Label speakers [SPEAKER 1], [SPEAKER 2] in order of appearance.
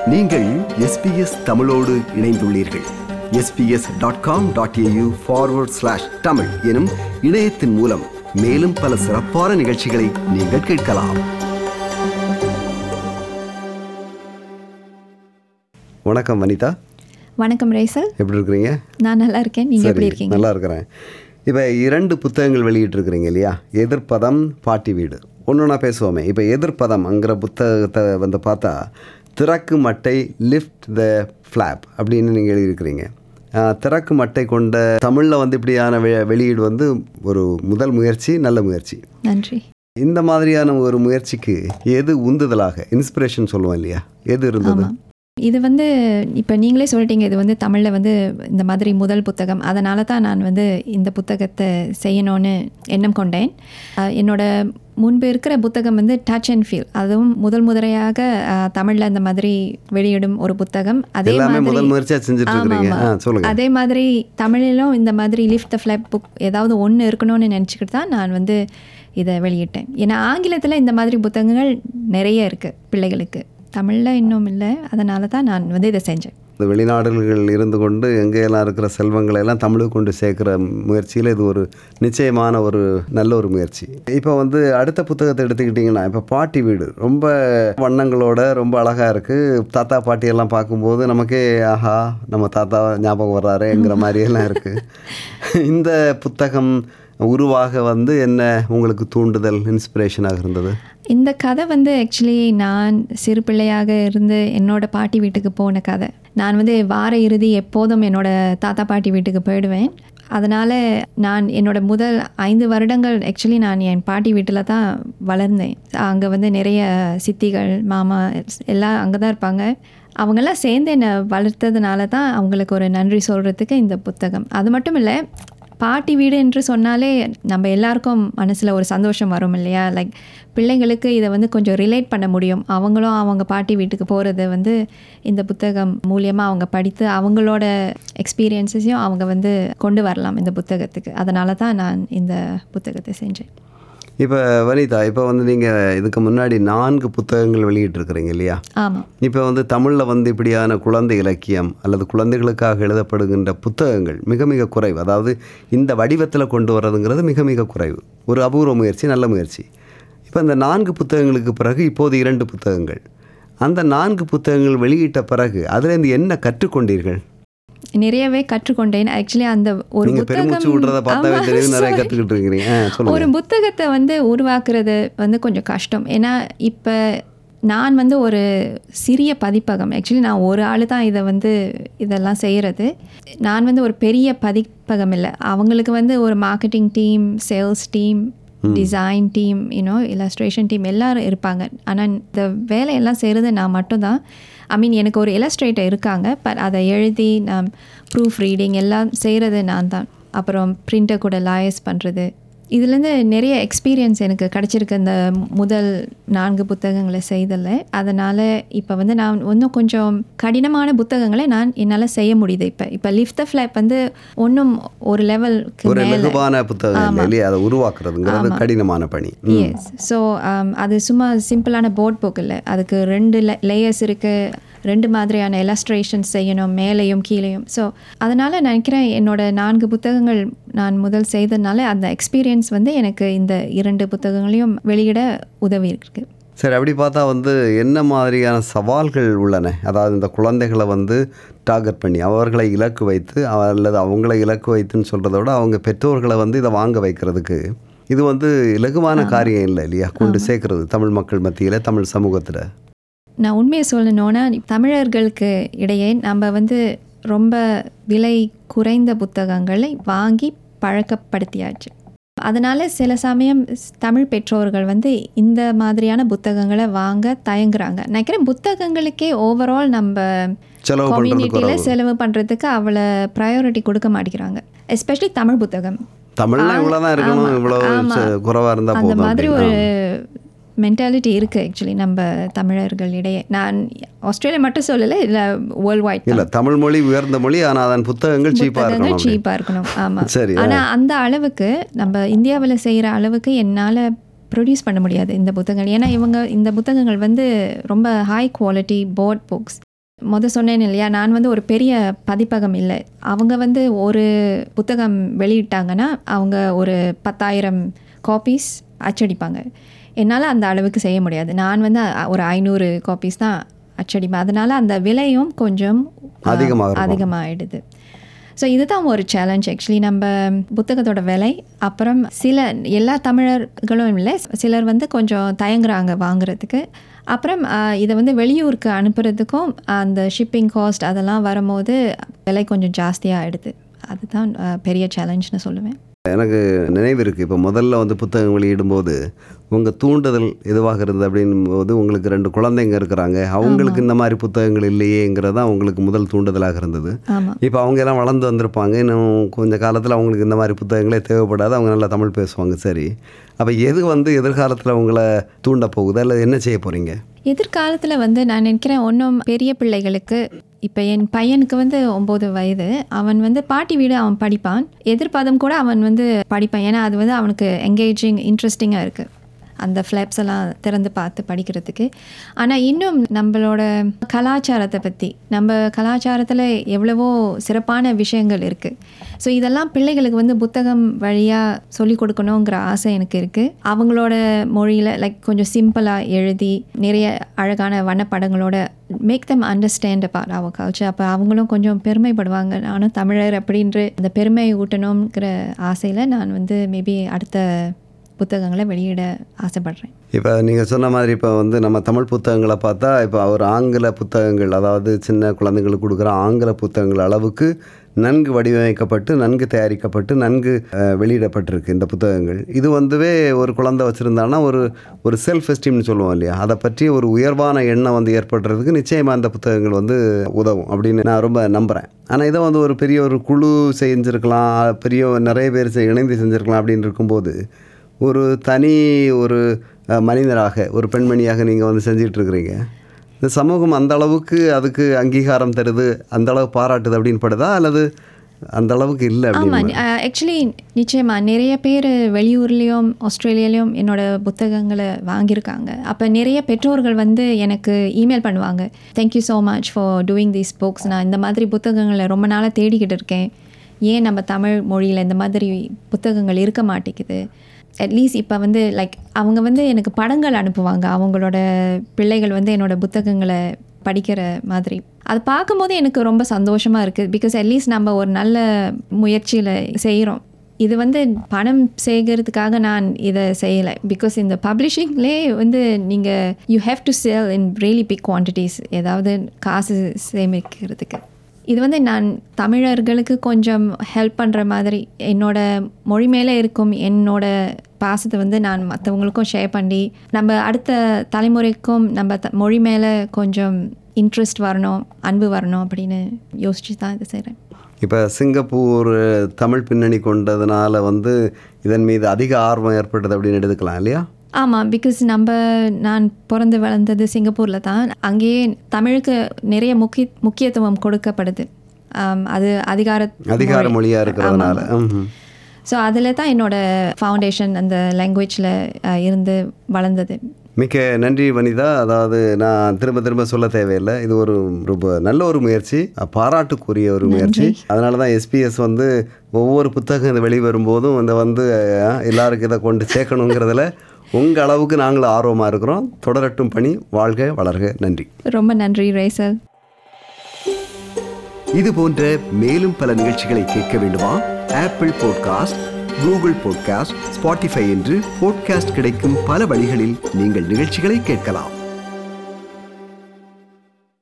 [SPEAKER 1] நீங்கள் எஸ்பிஎஸ் தமிழோடு இணைந்துள்ளீர்கள் SBS dot com dot AU forward slash Tamil எனும் இணையத்தின் மூலம் மேலும் பல சிறப்பான நிகழ்ச்சிகளை நீங்கள் கேட்கலாம் வணக்கம் வனிதா
[SPEAKER 2] வணக்கம் ரேசல்
[SPEAKER 1] எப்படி இருக்கிறீங்க
[SPEAKER 2] நான் நல்லா இருக்கேன் நீங்கள் எப்படி
[SPEAKER 1] சரி,
[SPEAKER 2] இருக்கீங்க
[SPEAKER 1] நல்லா இருக்கிறேன் இப்போ இரண்டு புத்தகங்கள் வெளியிட்டிருக்கிறீங்க இல்லையா எதிர்ப்பதம் பாட்டி வீடு ஒன்று நான் பேசுவோமே இப்போ எதிர்ப்பதம்ங்கிற புத்தகத்தை வந்து பார்த்தா திறக்கு மட்டை லிஃப்ட் த ஃப்ளாப் அப்படின்னு நீங்கள் எழுதியிருக்கிறீங்க ஆஹ், திறக்கு மட்டை கொண்ட தமிழில் வந்து இப்படியான வெ வெளியீடு வந்து ஒரு முதல் முயற்சி நல்ல முயற்சி
[SPEAKER 2] நன்றி
[SPEAKER 1] இந்த மாதிரியான ஒரு முயற்சிக்கு எது உந்துதலாக இன்ஸ்பிரேஷன் சொல்லுவோம் இல்லையா எது இருந்தது
[SPEAKER 2] ஆமாம் இது வந்து இப்போ நீங்களே சொல்லிட்டீங்க இது வந்து தமிழில் வந்து இந்த மாதிரி முதல் புத்தகம் அதனால தான் நான் வந்து இந்த புத்தகத்தை செய்யணும்னு எண்ணம் கொண்டேன் அஹ், என்னோட முன்பு இருக்கிற புத்தகம் வந்து டச் அண்ட் ஃபீல் அதுவும் முதல் முறையாக தமிழில் இந்த மாதிரி வெளியிடும் ஒரு புத்தகம் அதே
[SPEAKER 1] எல்லாமே
[SPEAKER 2] மாதிரி
[SPEAKER 1] முதல் முயற்சியாக செஞ்சுட்டு
[SPEAKER 2] ஆமா,
[SPEAKER 1] இருக்கிறீங்க
[SPEAKER 2] ஆமா.
[SPEAKER 1] ஆ சொல்லுங்கள்
[SPEAKER 2] அதே மாதிரி தமிழிலும் இந்த மாதிரி லிஃப்ட் த ஃப்ளாப் புக் ஏதாவது ஒன்று இருக்கணும்னு நினச்சிக்கிட்டு தான் நான் வந்து இதை வெளியிட்டேன் ஏன்னா ஆங்கிலத்தில் இந்த மாதிரி புத்தகங்கள் நிறைய இருக்குது பிள்ளைகளுக்கு தமிழில் இன்னும் இல்லை அதனால தான் நான் வந்து இதை செஞ்சேன்
[SPEAKER 1] இந்த வெளிநாடுகளில் இருந்து கொண்டு எங்கெல்லாம் இருக்கிற செல்வங்களை எல்லாம் தமிழுக்கு கொண்டு சேர்க்குற முயற்சியில் இது ஒரு நிச்சயமான ஒரு நல்ல ஒரு முயற்சி இப்போ வந்து அடுத்த புத்தகத்தை எடுத்துக்கிட்டிங்கன்னா இப்போ பாட்டி வீடு ரொம்ப வண்ணங்களோட ரொம்ப அழகாக இருக்குது தாத்தா பாட்டியெல்லாம் பார்க்கும்போது நமக்கே ஆஹா நம்ம தாத்தா ஞாபகம் வர்றாருங்கிற மாதிரியெல்லாம் இருக்குது இந்த புத்தகம் உருவாக வந்து என்ன உங்களுக்கு தூண்டுதல் இன்ஸ்பிரேஷனாக இருந்தது
[SPEAKER 2] இந்த கதை வந்து ஆக்சுவலி நான் சிறு பிள்ளையாக இருந்து என்னோட பாட்டி வீட்டுக்கு போன கதை நான் வந்து வார இறுதி எப்போதும் என்னோட தாத்தா பாட்டி வீட்டுக்கு போயிடுவேன் அதனால் நான் என்னோட முதல் ஐந்து வருடங்கள் ஆக்சுவலி நான் என் பாட்டி வீட்டில் தான் வளர்ந்தேன் அங்கே வந்து நிறைய சித்திகள் மாமா எல்லாம் அங்கே தான் இருப்பாங்க அவங்கெல்லாம் சேர்ந்து என்னை வளர்த்ததுனால தான் அவங்களுக்கு ஒரு நன்றி சொல்கிறதுக்கு இந்த புத்தகம் அது மட்டும் இல்லை பாட்டி வீடு என்று சொன்னாலே நம்ம எல்லாருக்கும் மனசில் ஒரு சந்தோஷம் வரும் இல்லையா லைக் பிள்ளைங்களுக்கு இதை வந்து கொஞ்சம் ரிலேட் பண்ண முடியும் அவங்களும் அவங்க பாட்டி வீட்டுக்கு போகிறது வந்து இந்த புத்தகம் மூலியமாக அவங்க படித்து அவங்களோட எக்ஸ்பீரியன்ஸஸையும் அவங்க வந்து கொண்டு வரலாம் இந்த புத்தகத்துக்கு அதனால தான் நான் இந்த புத்தகத்தை செஞ்சேன்
[SPEAKER 1] இப்போ வனிதா இப்போ வந்து நீங்கள் இதுக்கு முன்னாடி நான்கு புத்தகங்கள் வெளியிட்டிருக்கிறீங்க இல்லையா
[SPEAKER 2] ஆமாம்
[SPEAKER 1] இப்போ வந்து தமிழில் வந்து இப்படியான குழந்தை இலக்கியம் அல்லது குழந்தைகளுக்காக எழுதப்படுகின்ற புத்தகங்கள் மிக மிக குறைவு அதாவது இந்த வடிவத்தில் கொண்டு வர்றதுங்கிறது மிக மிக குறைவு ஒரு அபூர்வ முயற்சி நல்ல முயற்சி இப்போ இந்த நான்கு புத்தகங்களுக்கு பிறகு இப்போது இரண்டு புத்தகங்கள் அந்த நான்கு புத்தகங்கள் வெளியிட்ட பிறகு அதுலேருந்து என்ன கற்றுக்கொண்டீர்கள்
[SPEAKER 2] நிறையவே கற்றுக்கொண்டேன் ஆக்சுவலி அந்த ஒரு
[SPEAKER 1] நீங்கள் பெருமூச்சு விடுறத பார்த்தாவே
[SPEAKER 2] ஆமா,
[SPEAKER 1] தெரியுது நிறைய
[SPEAKER 2] sorry.
[SPEAKER 1] கற்றுக்கிட்டு இருக்கிறீங்க ஆ சொல்லுங்கள்
[SPEAKER 2] ஒரு புத்தகத்தை வந்து உருவாக்குறது வந்து கொஞ்சம் கஷ்டம் ஏன்னா இப்போ நான் வந்து ஒரு சிறிய பதிப்பகம் ஆக்சுவலி நான் ஒரு ஆள் தான் இதை வந்து இதெல்லாம் செய்கிறது நான் வந்து ஒரு பெரிய பதிப்பகம் இல்லை அவங்களுக்கு வந்து ஒரு marketing team sales team design team you know illustration team எல்லாரும் இருப்பாங்க ஆனால் இந்த வேலையெல்லாம் செய்கிறது நான் மட்டும்தான் ஐ மீன் எனக்கு ஒரு இல்லஸ்ட்ரேட்டர் இருக்காங்க பட் அதை எழுதி நான் ப்ரூஃப் ரீடிங் எல்லாம் செய்கிறது நான் தான் அப்புறம் பிரிண்டர் கூட லாயர்ஸ் பண்ணுறது இதுலேருந்து நிறைய எக்ஸ்பீரியன்ஸ் எனக்கு கிடச்சிருக்கு இந்த முதல் நான்கு புத்தகங்களை செய்தல அதனால் இப்போ வந்து நான் இன்னும் கொஞ்சம் கடினமான புத்தகங்களை நான் என்னால் செய்ய முடியுது இப்போ இப்போ லிஃப்ட் த ஃப்ளாப் வந்து ஒன்றும் ஒரு லெவலுக்கு
[SPEAKER 1] ஒரு
[SPEAKER 2] மேலே
[SPEAKER 1] லகுவான புத்தகம் இல்லை இல்லையா அதை உருவாக்குறதுங்கிறது கடினமான பணி ம்.
[SPEAKER 2] எஸ் ஸோ அது சும்மா சிம்பிளான போர்ட் புக் இல்லை அதுக்கு ரெண்டு லேயர்ஸ் இருக்குது ரெண்டு மாதிரியான எலஸ்ட்ரேஷன்ஸ் செய்யணும் மேலேயும் கீழேயும் ஸோ அதனால் நினைக்கிறேன் என்னோட நான்கு புத்தகங்கள் நான் முதல் செய்ததுனால அந்த எக்ஸ்பீரியன்ஸ் வந்து எனக்கு இந்த இரண்டு புத்தகங்களையும் வெளியிட உதவி இருக்கு
[SPEAKER 1] சரி அப்படி பார்த்தா வந்து என்ன மாதிரியான சவால்கள் உள்ளன அதாவது இந்த குழந்தைகளை வந்து டார்கெட் பண்ணி அவர்களை இலக்கு வைத்து அவ- அல்லது அவங்களை இலக்கு வைத்துன்னு சொல்கிறத விட அவங்க பெற்றோர்களை வந்து இதை வாங்க வைக்கிறதுக்கு இது வந்து இலகுவான காரியம் இல்லை இல்லையா கொண்டு சேர்க்கறது தமிழ் மக்கள் மத்தியில் தமிழ் சமூகத்தில்
[SPEAKER 2] நான் உண்மையை சொல்லணும்னா தமிழர்களுக்கு இடையே நம்ம வந்து ரொம்ப விலை குறைந்த புத்தகங்களை வாங்கி பழக்கப்படுத்தியாச்சு அதனால் சில சமயம் ஸ்- தமிழ் பெற்றோர்கள் வந்து இந்த மாதிரியான புத்தகங்களை வாங்க தயங்குறாங்க நினைக்கிறேன் புத்தகங்களுக்கே ஓவரால் நம்ம
[SPEAKER 1] செலவு பண்ணுறது
[SPEAKER 2] கம்யூனிட்டியில் செலவு பண்ணுறதுக்கு அவ்வளோ ப்ரையாரிட்டி கொடுக்க மாட்டேங்கிறாங்க எஸ்பெஷலி தமிழ் புத்தகம்
[SPEAKER 1] தமிழ்னா இவ்வளோ தான் இருக்கணும்
[SPEAKER 2] ஆமா,
[SPEAKER 1] இவ்வளோ
[SPEAKER 2] ஆமா.
[SPEAKER 1] குறைவாக இருந்தால்
[SPEAKER 2] அந்த
[SPEAKER 1] போதும்
[SPEAKER 2] மாதிரி
[SPEAKER 1] அப்படின்னு.
[SPEAKER 2] ஒரு மென்டாலிட்டி இருக்குது ஆக்சுவலி நம்ம தமிழர்களிடையே நான் ஆஸ்திரேலியா மட்டும் சொல்லலை இல்லை வேர்ல்ட் வைட்
[SPEAKER 1] இல்லை தமிழ் மொழி உயர்ந்த மொழி ஆனால் அதன் புத்தகங்கள் சீப்பாக
[SPEAKER 2] புத்தகங்கள்
[SPEAKER 1] இருக்கணும்
[SPEAKER 2] சீப்பாக இருக்கணும் ஆமாம்
[SPEAKER 1] சரி, ஆ.
[SPEAKER 2] ஆனால் அந்த அளவுக்கு நம்ம இந்தியாவில் செய்கிற அளவுக்கு என்னால் ப்ரொடியூஸ் பண்ண முடியாது இந்த புத்தகங்கள் ஏன்னா இவங்க இந்த புத்தகங்கள் வந்து ரொம்ப ஹை குவாலிட்டி போர்ட் புக்ஸ் முத சொன்னேன் இல்லையா நான் வந்து ஒரு பெரிய பதிப்பகம் இல்லை அவங்க வந்து ஒரு புத்தகம் வெளியிட்டாங்கன்னா அவங்க ஒரு பத்தாயிரம் காப்பீஸ் அச்சடிப்பாங்க என்னால் அந்த அளவுக்கு செய்ய முடியாது நான் வந்து அ- ஒரு ஐநூறு காப்பீஸ் தான் அச்சடிப்பேன் அதனால அந்த விலையும் கொஞ்சம் அஹ்,
[SPEAKER 1] அதிகமாக இருக்கும்.
[SPEAKER 2] அதிகமாகிடுது ஸோ இதுதான் ஒரு சேலஞ்ச் ஆக்சுவலி நம்ம புத்தகத்தோட விலை அப்புறம் சில எல்லா தமிழர்களும் இல்லை சிலர் வந்து கொஞ்சம் தயங்குறாங்க வாங்குறதுக்கு அப்புறம் ஆஹ், இதை வந்து வெளியூருக்கு அனுப்புறதுக்கும் அந்த ஷிப்பிங் காஸ்ட் அதெல்லாம் வரும்போது விலை கொஞ்சம் ஜாஸ்தியாக ஆயிடுது அதுதான் ஆஹ், பெரிய சேலஞ்ச்னு சொல்லுவேன்
[SPEAKER 1] எனக்கு நினைவு இருக்குது இப்போ முதல்ல வந்து புத்தகம் வெளியிடும்போது உங்கள் தூண்டுதல் எதுவாக இருந்தது அப்படின்னும் போது உங்களுக்கு ரெண்டு குழந்தைங்க இருக்கிறாங்க அவங்களுக்கு இந்த மாதிரி புத்தகங்கள் இல்லையேங்கிறது தான் உங்களுக்கு முதல் தூண்டுதலாக இருந்தது
[SPEAKER 2] ஆமாம்
[SPEAKER 1] இப்போ அவங்க எல்லாம் வளர்ந்து வந்திருப்பாங்க இன்னும் கொஞ்ச காலத்தில் அவங்களுக்கு இந்த மாதிரி புத்தகங்களே தேவைப்படாது அவங்க நல்லா தமிழ் பேசுவாங்க சரி அப்போ எது வந்து எதிர்காலத்தில் உங்களை தூண்ட போகுது அல்லது என்ன செய்ய போகிறீங்க
[SPEAKER 2] எதிர்காலத்தில் வந்து நான் நினைக்கிறேன் ஒன்றும் பெரிய பிள்ளைகளுக்கு இப்போ என் பையனுக்கு வந்து ஒம்பது வயது அவன் வந்து பாட்டி வீடு அவன் படிப்பான் எதிர்பாதம் கூட அவன் வந்து படிப்பான் ஏன்னா அது வந்து அவனுக்கு என்கேஜிங் இன்ட்ரெஸ்டிங்காக இருக்குது அந்த ஃப்ளாப்ஸ் எல்லாம் திறந்து பார்த்து படிக்கிறதுக்கு ஆனால் இன்னும் நம்மளோட கலாச்சாரத்தை பற்றி நம்ம கலாச்சாரத்தில் எவ்வளவோ சிறப்பான விஷயங்கள் இருக்குது ஸோ இதெல்லாம் பிள்ளைகளுக்கு வந்து புத்தகம் வழியாக சொல்லிக் கொடுக்கணுங்கிற ஆசை எனக்கு இருக்குது அவங்களோட மொழியில் லைக் கொஞ்சம் சிம்பிளாக எழுதி நிறைய அழகான வண்ணப்படங்களோட make them understand about our culture அப்போ அவங்களும் கொஞ்சம் பெருமைப்படுவாங்க நானும் தமிழர் அப்படின்ற அந்த பெருமை ஊட்டணுங்கிற ஆசையில் நான் வந்து மேபி அடுத்த புத்தகங்களை வெளியிட ஆசைப்படுறேன்
[SPEAKER 1] இப்போ நீங்கள் சொன்ன மாதிரி இப்போ வந்து நம்ம தமிழ் புத்தகங்களை பார்த்தா இப்போ ஒரு ஆங்கில புத்தகங்கள் அதாவது சின்ன குழந்தைங்களுக்கு கொடுக்குற ஆங்கில புத்தகங்கள் அளவுக்கு நன்கு வடிவமைக்கப்பட்டு நன்கு தயாரிக்கப்பட்டு நன்கு அஹ், வெளியிடப்பட்டிருக்கு இந்த புத்தகங்கள் இது வந்துவே ஒரு குழந்தை வச்சுருந்தான்னா ஒரு ஒரு செல்ஃப் எஸ்டீம்னு சொல்லுவோம் இல்லையா அதை பற்றி ஒரு உயர்வான எண்ணம் வந்து ஏற்படுறதுக்கு நிச்சயமாக அந்த புத்தகங்கள் வந்து உதவும் அப்படின்னு நான் ரொம்ப நம்புகிறேன் ஆனால் இதை வந்து ஒரு பெரிய ஒரு குழு செஞ்சுருக்கலாம் பெரிய நிறைய பேர் செ- இணைந்து செஞ்சுருக்கலாம் அப்படின்னு இருக்கும்போது ஒரு தனி ஒரு அஹ், மனிதராக ஒரு பெண்மணியாக நீங்கள் வந்து செஞ்சிட்டு இருக்கிறீங்க இந்த சமூகம் அந்த அளவுக்கு அதுக்கு அங்கீகாரம் தருது அந்த அளவு பாராட்டுது அப்படின்னு படுதா அல்லது அந்த அளவுக்கு இல்லை
[SPEAKER 2] ஆமாம்
[SPEAKER 1] அப்படின்னு
[SPEAKER 2] ஆக்சுவலி நிச்சயமாக நிறைய பேர் வெளியூர்லேயும் ஆஸ்திரேலியாலையும் என்னோட புத்தகங்களை வாங்கியிருக்காங்க அப்போ நிறைய பெற்றோர்கள் வந்து எனக்கு இமெயில் பண்ணுவாங்க thank you so much for doing these books நான் இந்த மாதிரி புத்தகங்களை ரொம்ப நாளாக தேடிக்கிட்டு இருக்கேன் ஏன் நம்ம தமிழ் மொழியில் இந்த மாதிரி புத்தகங்கள் இருக்க மாட்டேங்குது அட்லீஸ்ட் இப்போ வந்து லைக் அவங்க வந்து எனக்கு படங்கள் அனுப்புவாங்க அவங்களோட பிள்ளைகள் வந்து என்னோட புத்தகங்களை படிக்கிற மாதிரி அது பார்க்கும்போது எனக்கு ரொம்ப சந்தோஷமாக இருக்குது பிகாஸ் அட்லீஸ்ட் நம்ம ஒரு நல்ல முயற்சியில் செய்கிறோம் இது வந்து பணம் சேகறதுக்காக நான் இதை செய்யலை பிகாஸ் இந்த பப்ளிஷிங்லே வந்து நீங்கள் you have to sell in really big quantities ஏதாவது காசு சேமிக்கிறதுக்கு இது வந்து நான் தமிழர்களுக்கு கொஞ்சம் ஹெல்ப் பண்ணுற மாதிரி என்னோட மொழி மேலே இருக்கும் என்னோட பாசத்தை வந்து நான் மற்றவங்களுக்கும் ஷேர் பண்ணி நம்ம அடுத்த தலைமுறைக்கும் நம்ம த மொழி மேலே கொஞ்சம் இன்ட்ரெஸ்ட் வரணும் அன்பு வரணும் அப்படின்னு யோசிச்சு தான் இது செய்கிறேன்
[SPEAKER 1] இப்போ சிங்கப்பூர் தமிழ் பின்னணி கொண்டதுனால வந்து இதன் மீது அதிக ஆர்வம் ஏற்பட்டது அப்படின்னு எடுத்துக்கலாம் இல்லையா
[SPEAKER 2] ஆமாம் பிகாஸ் நம்ம நான் பிறந்து வளர்ந்தது சிங்கப்பூரில் தான் அங்கேயே தமிழுக்கு நிறைய முக்கிய முக்கியத்துவம் கொடுக்கப்படுது ஆம், அது அதிகார
[SPEAKER 1] அதிகார மொழியாக இருக்கிறதுனால ம்ஹும்.
[SPEAKER 2] ஸோ அதில் தான் என்னோட ஃபவுண்டேஷன் அந்த லாங்குவேஜில் இருந்து வளர்ந்தது
[SPEAKER 1] மிக்க நன்றி வனிதா அதாவது நான் திரும்ப திரும்ப சொல்ல தேவையில்லை இது ஒரு ரொம்ப நல்ல ஒரு முயற்சி பாராட்டுக்குரிய ஒரு முயற்சி அதனால தான் எஸ்பிஎஸ் வந்து ஒவ்வொரு புத்தகம் இது வெளிவரும்போதும் இந்த வந்து அஹ், எல்லாருக்கும் இதை கொண்டு சேர்க்கணுங்கிறதுல உங்கள் அளவுக்கு நாங்களும் ஆர்வமாக இருக்கிறோம் தொடரட்டும் பணி வாழ்க வளர்க நன்றி
[SPEAKER 2] ரொம்ப நன்றி ரேசல்
[SPEAKER 3] இது போன்ற மேலும் பல நிகழ்ச்சிகளை கேட்க வேண்டுமா Apple podcast Google podcast Spotify என்று பாட்காஸ்ட் கிடைக்கும் பல வழிகளில் நீங்கள் நிகழ்ச்சிகளை கேட்கலாம்